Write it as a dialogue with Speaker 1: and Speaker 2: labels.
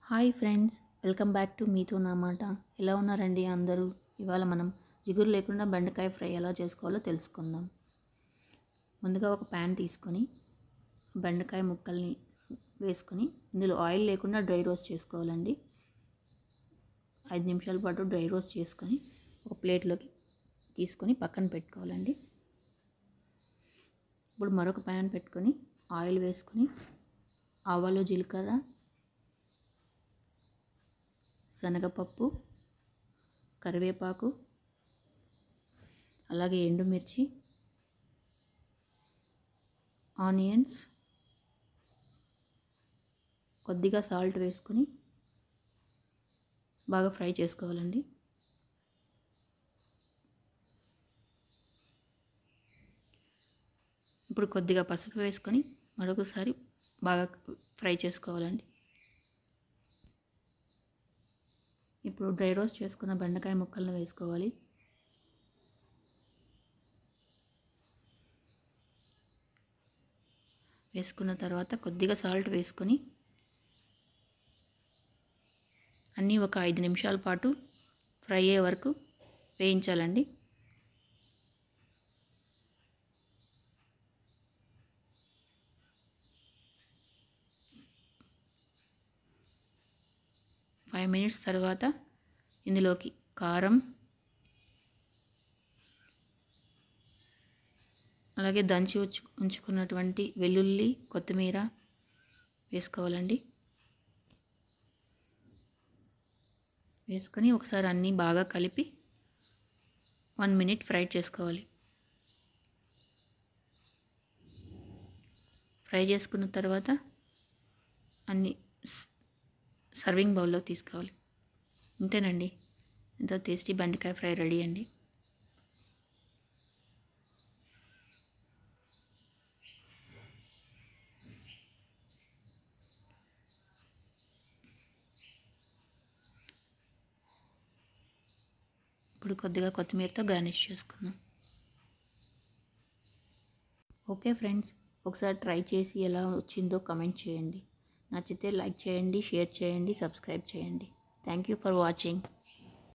Speaker 1: hi friends welcome back to మీతో నా మాట ఎలా ఉన్నారండి అందరూ ఇవాళ మనం జిగురు లేకుండా బెండకాయ ఫ్రై ఎలా చేసుకోవాలో తెలుసుకుందాం ముందుగా ఒక ప్యాన్ తీసుకొని బెండకాయ ముక్కల్ని వేసుకొని ఇందులో ఆయిల్ లేకుండా డ్రై రోస్ట్ చేసుకోవాలండి ఐదు నిమిషాల పాటు డ్రై రోస్ట్ చేసుకొని ఒక ప్లేట్లోకి తీసుకొని పక్కన పెట్టుకోవాలండి ఇప్పుడు మరొక ప్యాన్ పెట్టుకొని ఆయిల్ వేసుకొని ఆవాలు జీలకర్ర శనగపప్పు కరివేపాకు అలాగే ఎండుమిర్చి ఆనియన్స్ కొద్దిగా సాల్ట్ వేసుకొని బాగా ఫ్రై చేసుకోవాలండి ఇప్పుడు కొద్దిగా పసుపు వేసుకొని మరొకసారి బాగా ఫ్రై చేసుకోవాలండి ఇప్పుడు డ్రై రోస్ట్ చేసుకున్న బెండకాయ ముక్కలను వేసుకోవాలి వేసుకున్న తర్వాత కొద్దిగా సాల్ట్ వేసుకొని అన్నీ ఒక ఐదు నిమిషాల పాటు ఫ్రై అయ్యే వరకు వేయించాలండి ఫైవ్ మినిట్స్ తర్వాత ఇందులోకి కారం అలాగే దంచి ఉంచు ఉంచుకున్నటువంటి వెల్లుల్లి కొత్తిమీర వేసుకోవాలండి వేసుకొని ఒకసారి అన్నీ బాగా కలిపి వన్ మినిట్ ఫ్రై చేసుకోవాలి ఫ్రై చేసుకున్న తర్వాత అన్నీ సర్వింగ్ బౌల్లో తీసుకోవాలి అంతేనండి ఎంతో టేస్టీ బెండకాయ ఫ్రై రెడీ అండి ఇప్పుడు కొద్దిగా కొత్తిమీరతో గార్నిష్ చేసుకుందాం ఓకే ఫ్రెండ్స్ ఒకసారి ట్రై చేసి ఎలా వచ్చిందో కమెంట్ చేయండి నచ్చితే లైక్ చేయండి షేర్ చేయండి సబ్స్క్రైబ్ చేయండి థ్యాంక్ యూ ఫర్ వాచింగ్